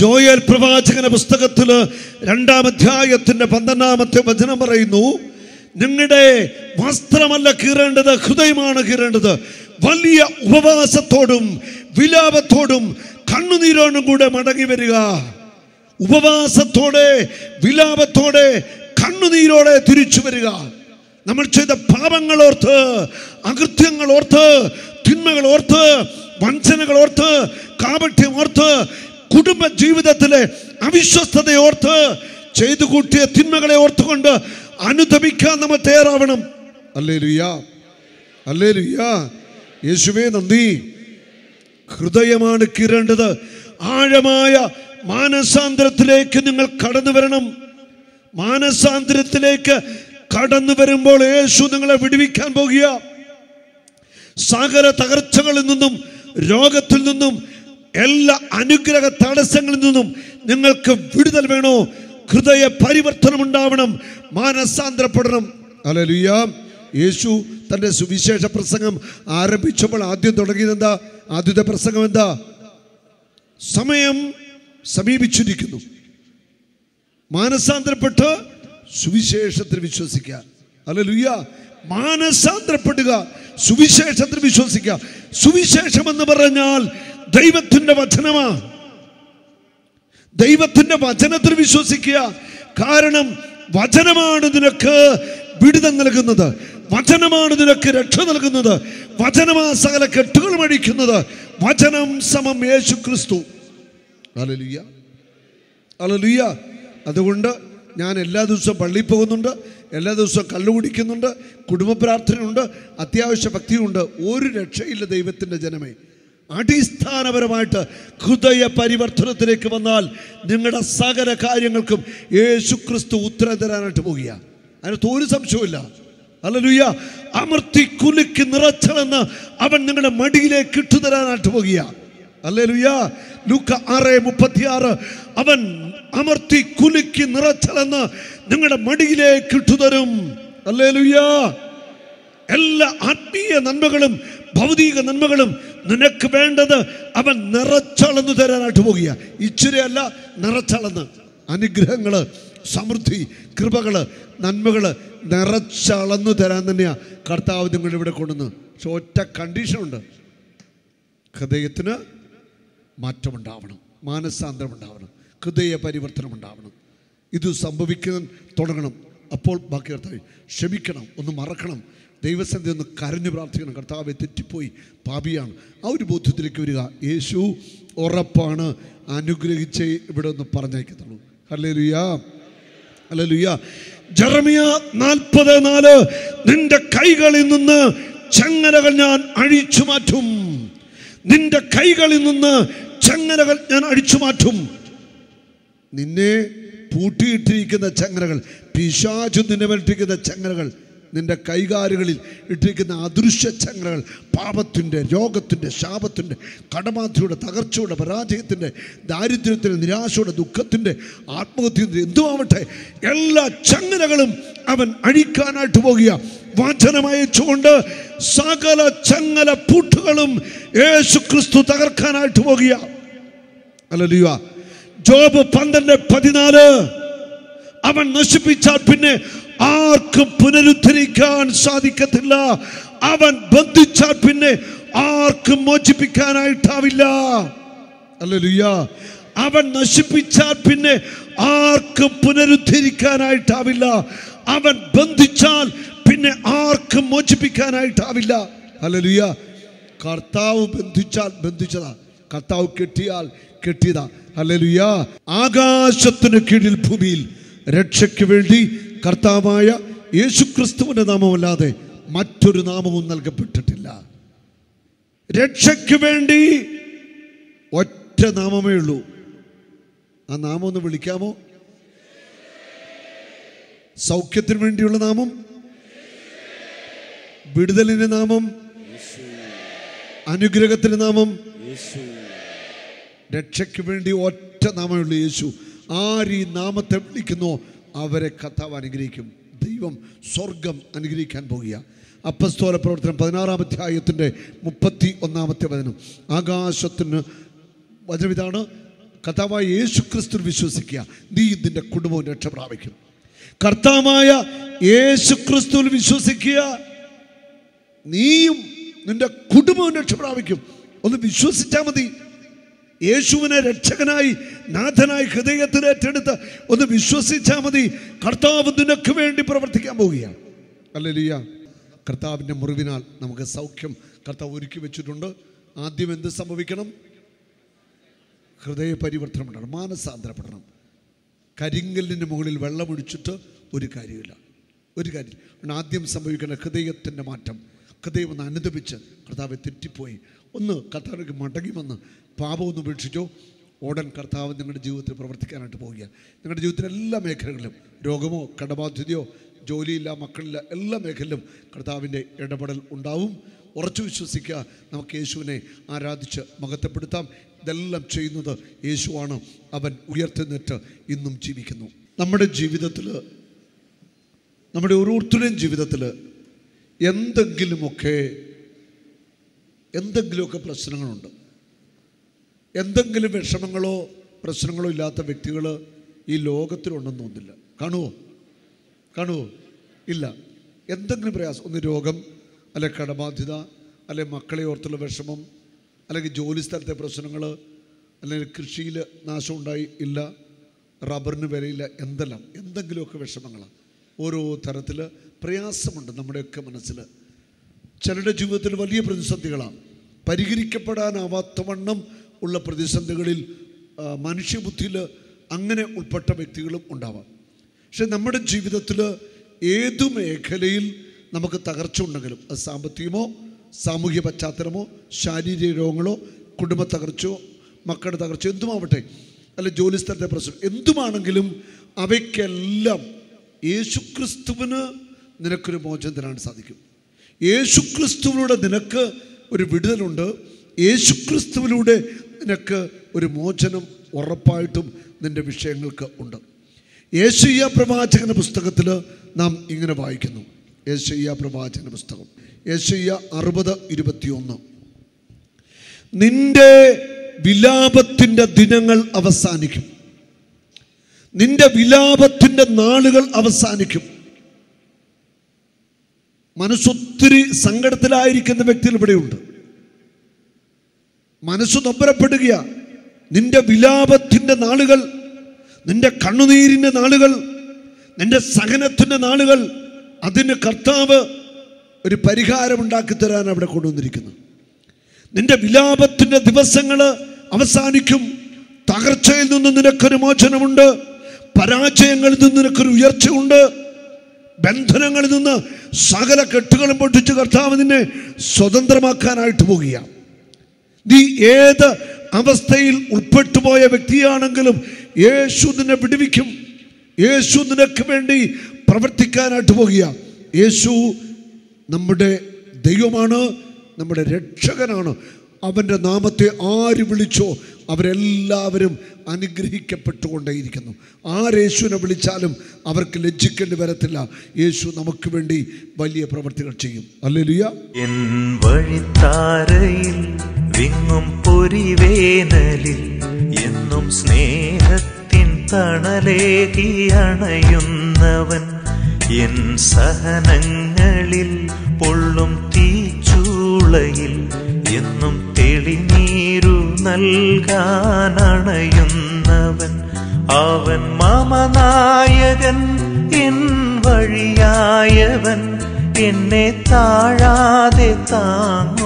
Joel പ്രവാചകന പുസ്തകത്തില് രണ്ടാം അധ്യായത്തിന്റെ പന്ത്രണ്ടാമത്തെ വചനം പറയുന്നു നിങ്ങളുടെ വസ്ത്രമല്ല കീറേണ്ടത് ഹൃദയമാണ് കീറേണ്ടത് വലിയ ഉപവാസത്തോടും വിലാപത്തോടും കണ്ണുനീരോടും കൂടെ മടങ്ങി വരിക ഉപവാസത്തോടെ വിലാപത്തോടെ കണ്ണുനീരോടെ തിരിച്ചു വരിക നമ്മൾ ചെയ്ത പാപങ്ങൾ ഓർത്ത് അകൃത്യങ്ങൾ ഓർത്ത് തിന്മകൾ ഓർത്ത് വഞ്ചനകൾ ഓർത്ത് കാപട്യം ഓർത്ത് കുടുംബ ജീവിതത്തിലെ അവിശ്വസ്തത ഓർത്ത് ചെയ്തു കൂട്ടിയ തിന്മകളെ ഓർത്തുകൊണ്ട് അനുദമിക്കാൻ നമ്മൾ തയ്യാറാവണം അല്ലേ ലുയ്യ അല്ലേ ലുയ്യ യേശുവേ നന്ദി ഹൃദയമാണ് കീറേണ്ടത് ആഴമായ മാനസാന്തരത്തിലേക്ക് നിങ്ങൾ കടന്നു വരണം മാനസാന്തരത്തിലേക്ക് കടന്നു വരുമ്പോൾ യേശു നിങ്ങളെ വിടുവിക്കാൻ പോകുക സകല തകർച്ചകളിൽ നിന്നും രോഗത്തിൽ നിന്നും എല്ലാ അനുഗ്രഹ തടസ്സങ്ങളിൽ നിന്നും നിങ്ങൾക്ക് വിടുതൽ വേണോ ഹൃദയ പരിവർത്തനം ഉണ്ടാവണം മാനസാന്തരപ്പെടണം അലലുയ്യ യേശു തൻ്റെ സുവിശേഷ പ്രസംഗം ആരംഭിച്ചപ്പോൾ ആദ്യം തുടങ്ങിയത് എന്താ ആദ്യത്തെ പ്രസംഗം എന്താ സമയം സമീപിച്ചിരിക്കുന്നു മാനസാന്തരപ്പെട്ട് സുവിശേഷത്തിൽ വിശ്വസിക്കുക അല്ലലുയ്യ മാനസാന്തരപ്പെടുക സുവിശേഷത്തിൽ വിശ്വസിക്കുക സുവിശേഷം എന്ന് പറഞ്ഞാൽ ദൈവത്തിന്റെ വചനമാ ദൈവത്തിന്റെ വചനത്തിൽ വിശ്വസിക്കുക കാരണം വചനമാണ് നിനക്ക് വിടുതൽ നൽകുന്നത് വചനമാണ് നിനക്ക് രക്ഷ നൽകുന്നത് വചനമാ സകല കെട്ടുകൾ അഴിക്കുന്നത് വചനം സമം യേശു ക്രിസ്തു അലലുയ്യ അലലുയ്യ അതുകൊണ്ട് ഞാൻ എല്ലാ ദിവസവും പള്ളിയിൽ പോകുന്നുണ്ട് എല്ലാ ദിവസവും കള്ളു കുടിക്കുന്നുണ്ട് കുടുംബ പ്രാർത്ഥനയുണ്ട് അത്യാവശ്യ ഭക്തിയുണ്ട് ഒരു രക്ഷയില്ല ദൈവത്തിൻ്റെ ജനമേ അടിസ്ഥാനപരമായിട്ട് ഹൃദയ പരിവർത്തനത്തിലേക്ക് വന്നാൽ നിങ്ങളുടെ സകല കാര്യങ്ങൾക്കും യേശു ക്രിസ്തു ഉത്തരം തരാനായിട്ട് പോകുക അതിനകത്ത് ഒരു സംശയവുമില്ല അല്ലലുയ്യ അമർത്തി കുലുക്കി നിറച്ചളെന്ന് അവൻ നിങ്ങളുടെ മടിയിലേക്ക് ഇട്ടുതരാനായിട്ട് പോകുക അല്ലേലുയ്യ ലൂക്ക ആറ് മുപ്പത്തിയാറ് അവൻ അമർത്തി കുലുക്കി നിറച്ചളെന്ന് നിങ്ങളുടെ മടിയിലേക്ക് ഇട്ടുതരും അല്ലേലുയ്യ എല്ലാ ആത്മീയ നന്മകളും ഭൗതിക നന്മകളും നിനക്ക് വേണ്ടത് അവൻ നിറച്ചളന്ന് തരാനായിട്ട് പോകുക ഇച്ചിരി അല്ല നിറച്ചളന്ന് അനുഗ്രഹങ്ങള് സമൃദ്ധി കൃപകള് നന്മകള് നിറച്ചളന്നു തരാൻ തന്നെയാ കർത്താവ് നിങ്ങൾ ഇവിടെ കൊണ്ടുവന്ന് പക്ഷെ ഒറ്റ കണ്ടീഷനുണ്ട് ഹൃദയത്തിന് മാറ്റമുണ്ടാവണം മാനസാന്തരം ഉണ്ടാവണം ഹൃദയ പരിവർത്തനം ഉണ്ടാവണം ഇത് സംഭവിക്കാൻ തുടങ്ങണം അപ്പോൾ ബാക്കി കർത്താവ് ക്ഷമിക്കണം ഒന്ന് മറക്കണം ദൈവസന്ധി ഒന്ന് കരഞ്ഞു പ്രാർത്ഥിക്കണം കർത്താവെ തെറ്റിപ്പോയി പാപിയാണ് ആ ഒരു ബോധ്യത്തിലേക്ക് വരിക യേശു ഉറപ്പാണ് അനുഗ്രഹിച്ച് ഇവിടെ ഒന്ന് പറഞ്ഞയക്കത്തുള്ളൂ അല്ലേ ലുയാ അല്ലേലൂയ ജെറമിയ നാൽപ്പത് നാല് നിന്റെ കൈകളിൽ നിന്ന് ചങ്ങലകൾ ഞാൻ അഴിച്ചു മാറ്റും നിന്റെ കൈകളിൽ നിന്ന് ചങ്ങലകൾ ഞാൻ അഴിച്ചു മാറ്റും നിന്നെ പൂട്ടിയിട്ടിരിക്കുന്ന ചങ്ങലകൾ പിശാചു നിന്നെ മേലിട്ടിരിക്കുന്ന ചങ്ങലകൾ നിന്റെ കൈകാലുകളിൽ ഇട്ടിരിക്കുന്ന അദൃശ്യ ചങ്ങലകൾ പാപത്തിൻ്റെ രോഗത്തിൻ്റെ ശാപത്തിൻ്റെ കടമാത്രയുടെ തകർച്ചയുടെ പരാജയത്തിൻ്റെ ദാരിദ്ര്യത്തിൻ്റെ നിരാശയുടെ ദുഃഖത്തിൻ്റെ ആത്മഹത്യത്തിൻ്റെ എന്തുമാവട്ടെ എല്ലാ ചങ്ങലകളും അവൻ അഴിക്കാനായിട്ട് പോകുക വചനമയച്ചുകൊണ്ട് സകല ചങ്ങല പൂട്ടുകളും യേശു ക്രിസ്തു തകർക്കാനായിട്ട് പോകുക അല്ലല്ലോ ജോബ് പന്ത്രണ്ട് പതിനാല് അവൻ നശിപ്പിച്ചാൽ പിന്നെ ആർക്കും പുനരുദ്ധരിക്കാൻ സാധിക്കത്തില്ല അവൻ ബന്ധിച്ചാൽ പിന്നെ ആർക്കും മോചിപ്പിക്കാനായിട്ടാവില്ല അല്ലല്ലുയ്യ അവൻ നശിപ്പിച്ചാൽ പിന്നെ ആർക്കും പുനരുദ്ധരിക്കാനായിട്ടാവില്ല അവൻ ബന്ധിച്ചാൽ പിന്നെ ആർക്കും മോചിപ്പിക്കാനായിട്ടാവില്ല അല്ലല്ലുയ്യ കർത്താവ് ബന്ധിച്ചാൽ ബന്ധിച്ചതാ കർത്താവ് കെട്ടിയാൽ കെട്ടിയതാ അല്ലല്ലുയ്യ ആകാശത്തിന് കീഴിൽ ഭൂമിയിൽ രക്ഷയ്ക്ക് വേണ്ടി കർത്താവായ യേശുക്രിസ്തുവിന്റെ നാമമല്ലാതെ മറ്റൊരു നാമവും നൽകപ്പെട്ടിട്ടില്ല രക്ഷയ്ക്ക് വേണ്ടി ഒറ്റ നാമമേ ഉള്ളൂ ആ നാമം ഒന്ന് വിളിക്കാമോ സൗഖ്യത്തിന് വേണ്ടിയുള്ള നാമം വിടുതലിന്റെ നാമം അനുഗ്രഹത്തിന്റെ നാമം രക്ഷയ്ക്ക് വേണ്ടി ഒറ്റ നാമമേ ഉള്ളൂ യേശു ആര് ഈ നാമത്തെ വിളിക്കുന്നോ അവരെ കഥാവ് അനുഗ്രഹിക്കും ദൈവം സ്വർഗം അനുഗ്രഹിക്കാൻ പോകുക അപ്പസ്തോല പ്രവർത്തനം പതിനാറാം അധ്യായത്തിൻ്റെ മുപ്പത്തി ഒന്നാമത്തെ വചനം ആകാശത്തിന് വചനം ഇതാണ് കർത്താവായ യേശു ക്രിസ്തു വിശ്വസിക്കുക നീ നിന്റെ കുടുംബവും രക്ഷ പ്രാപിക്കും കർത്താവായ യേശു ക്രിസ്തുവിൽ വിശ്വസിക്കുക നീയും നിന്റെ കുടുംബവും രക്ഷ പ്രാപിക്കും ഒന്ന് വിശ്വസിച്ചാൽ മതി യേശുവിനെ രക്ഷകനായി നാഥനായി ഹൃദയത്തിൽ ഏറ്റെടുത്ത് ഒന്ന് വിശ്വസിച്ചാൽ മതി കർത്താവ് നിനക്ക് വേണ്ടി പ്രവർത്തിക്കാൻ പോവുകയാണ് അല്ലലിയ കർത്താവിൻ്റെ മുറിവിനാൽ നമുക്ക് സൗഖ്യം കർത്താവ് ഒരുക്കി വെച്ചിട്ടുണ്ട് ആദ്യം എന്ത് സംഭവിക്കണം ഹൃദയ പരിവർത്തനം ഉണ്ടാകണം മാനസാന്തരപ്പെടണം കരിങ്കല്ലിൻ്റെ മുകളിൽ വെള്ളമൊഴിച്ചിട്ട് ഒരു കാര്യമില്ല ഒരു കാര്യം അതുകൊണ്ട് ആദ്യം സംഭവിക്കുന്ന ഹൃദയത്തിൻ്റെ മാറ്റം ഹൃദയം ഒന്ന് അനുദപിച്ച് കർത്താവെ തെറ്റിപ്പോയി ഒന്ന് കർത്താവിലേക്ക് മടങ്ങി വന്ന് പാപം ഒന്ന് ഉപേക്ഷിച്ചോ ഉടൻ കർത്താവ് നിങ്ങളുടെ ജീവിതത്തിൽ പ്രവർത്തിക്കാനായിട്ട് പോവുക നിങ്ങളുടെ ജീവിതത്തിലെ എല്ലാ മേഖലകളിലും രോഗമോ കടബാധ്യതയോ ജോലിയില്ല മക്കളില്ല എല്ലാ മേഖലയിലും കർത്താവിൻ്റെ ഇടപെടൽ ഉണ്ടാവും ഉറച്ചു വിശ്വസിക്കുക നമുക്ക് യേശുവിനെ ആരാധിച്ച് മഹത്വപ്പെടുത്താം ഇതെല്ലാം ചെയ്യുന്നത് യേശുവാണ് അവൻ ഉയർത്തുന്നിട്ട് ഇന്നും ജീവിക്കുന്നു നമ്മുടെ ജീവിതത്തിൽ നമ്മുടെ ഓരോരുത്തരുടെയും ജീവിതത്തിൽ എന്തെങ്കിലുമൊക്കെ എന്തെങ്കിലുമൊക്കെ പ്രശ്നങ്ങളുണ്ട് എന്തെങ്കിലും വിഷമങ്ങളോ പ്രശ്നങ്ങളോ ഇല്ലാത്ത വ്യക്തികൾ ഈ ലോകത്തിലുണ്ടെന്ന് തോന്നുന്നില്ല കാണുമോ കാണുമോ ഇല്ല എന്തെങ്കിലും പ്രയാസം ഒന്ന് രോഗം അല്ലെ കടബാധ്യത അല്ലെ മക്കളെ ഓർത്തുള്ള വിഷമം അല്ലെങ്കിൽ ജോലി സ്ഥലത്തെ പ്രശ്നങ്ങൾ അല്ലെങ്കിൽ കൃഷിയിൽ നാശമുണ്ടായി ഇല്ല റബ്ബറിന് വിലയില്ല എന്തെല്ലാം എന്തെങ്കിലുമൊക്കെ വിഷമങ്ങളാണ് ഓരോ തരത്തിൽ പ്രയാസമുണ്ട് നമ്മുടെയൊക്കെ മനസ്സിൽ ചിലരുടെ ജീവിതത്തിൽ വലിയ പ്രതിസന്ധികളാണ് പരിഹരിക്കപ്പെടാനാവാത്ത വണ്ണം ഉള്ള പ്രതിസന്ധികളിൽ ആ, മനുഷ്യബുദ്ധിയിൽ അങ്ങനെ ഉൾപ്പെട്ട വ്യക്തികളും ഉണ്ടാവാം പക്ഷെ നമ്മുടെ ജീവിതത്തിൽ ഏതു മേഖലയിൽ നമുക്ക് തകർച്ച ഉണ്ടെങ്കിലും അത് സാമ്പത്തികമോ സാമൂഹ്യ പശ്ചാത്തലമോ ശാരീരിക രോഗങ്ങളോ കുടുംബ തകർച്ചയോ മക്കളുടെ തകർച്ച എന്തുമാവട്ടെ അല്ല ജോലി സ്ഥലത്തെ പ്രശ്നം എന്തുമാണെങ്കിലും അവയ്ക്കെല്ലാം യേശുക്രിസ്തുവിന് നിനക്കൊരു മോചനം തരാൻ സാധിക്കും യേശുക്രിസ്തുവിലൂടെ നിനക്ക് ഒരു വിടുതലുണ്ട് യേശുക്രിസ്തുവിലൂടെ നിനക്ക് ഒരു മോചനം ഉറപ്പായിട്ടും നിന്റെ വിഷയങ്ങൾക്ക് ഉണ്ട് യേശയ്യ പ്രവാചകന്റെ പുസ്തകത്തിൽ നാം ഇങ്ങനെ വായിക്കുന്നു യേശയ്യ പ്രവാചകന്റെ പുസ്തകം യേശയ്യ അറുപത് ഇരുപത്തിയൊന്ന് നിന്റെ വിലാപത്തിൻ്റെ ദിനങ്ങൾ അവസാനിക്കും നിന്റെ വിലാപത്തിൻ്റെ നാളുകൾ അവസാനിക്കും മനസ്സൊത്തിരി സങ്കടത്തിലായിരിക്കുന്ന വ്യക്തികൾ ഇവിടെയുണ്ട് മനസ്സ് നൊമ്പരപ്പെടുക നിന്റെ വിലാപത്തിൻ്റെ നാളുകൾ നിന്റെ കണ്ണുനീരിൻ്റെ നാളുകൾ നിന്റെ സഹനത്തിൻ്റെ നാളുകൾ അതിന് കർത്താവ് ഒരു പരിഹാരമുണ്ടാക്കി തരാൻ അവിടെ കൊണ്ടുവന്നിരിക്കുന്നു നിന്റെ വിലാപത്തിൻ്റെ ദിവസങ്ങൾ അവസാനിക്കും തകർച്ചയിൽ നിന്ന് നിനക്കൊരു മോചനമുണ്ട് പരാജയങ്ങളിൽ നിന്ന് നിനക്കൊരു ഉയർച്ചയുണ്ട് ബന്ധനങ്ങളിൽ നിന്ന് സകല കെട്ടുകളും പൊട്ടിച്ച് കർത്താവ് നിന്നെ സ്വതന്ത്രമാക്കാനായിട്ട് പോകുകയാണ് നീ ഏത് അവസ്ഥയിൽ ഉൾപ്പെട്ടു പോയ വ്യക്തിയാണെങ്കിലും യേശു നിന്നെ വിടുവിക്കും യേശു നിനക്ക് വേണ്ടി പ്രവർത്തിക്കാനായിട്ട് പോകുക യേശു നമ്മുടെ ദൈവമാണ് നമ്മുടെ രക്ഷകനാണ് അവൻ്റെ നാമത്തെ ആര് വിളിച്ചോ അവരെല്ലാവരും അനുഗ്രഹിക്കപ്പെട്ടുകൊണ്ടേയിരിക്കുന്നു ആരേശുവിനെ വിളിച്ചാലും അവർക്ക് ലജ്ജിക്കേണ്ടി വരത്തില്ല യേശു നമുക്ക് വേണ്ടി വലിയ പ്രവർത്തികൾ ചെയ്യും അല്ലേലുയ്യ എൻ വഴിത്താരയിൽ വിങ്ങും പൊരിവേനലിൽ എന്നും സ്നേഹത്തിൻ തണലേകി അണയുന്നവൻ എൻ സഹനങ്ങളിൽ പൊള്ളും തീച്ചൂളയിൽ എന്നും തെളിനീരു നൽകാൻ അണയുന്നവൻ അവൻ മമനായകൻ എൻ വഴിയായവൻ എന്നെ താഴാതെ താങ്ങുന്നവൻ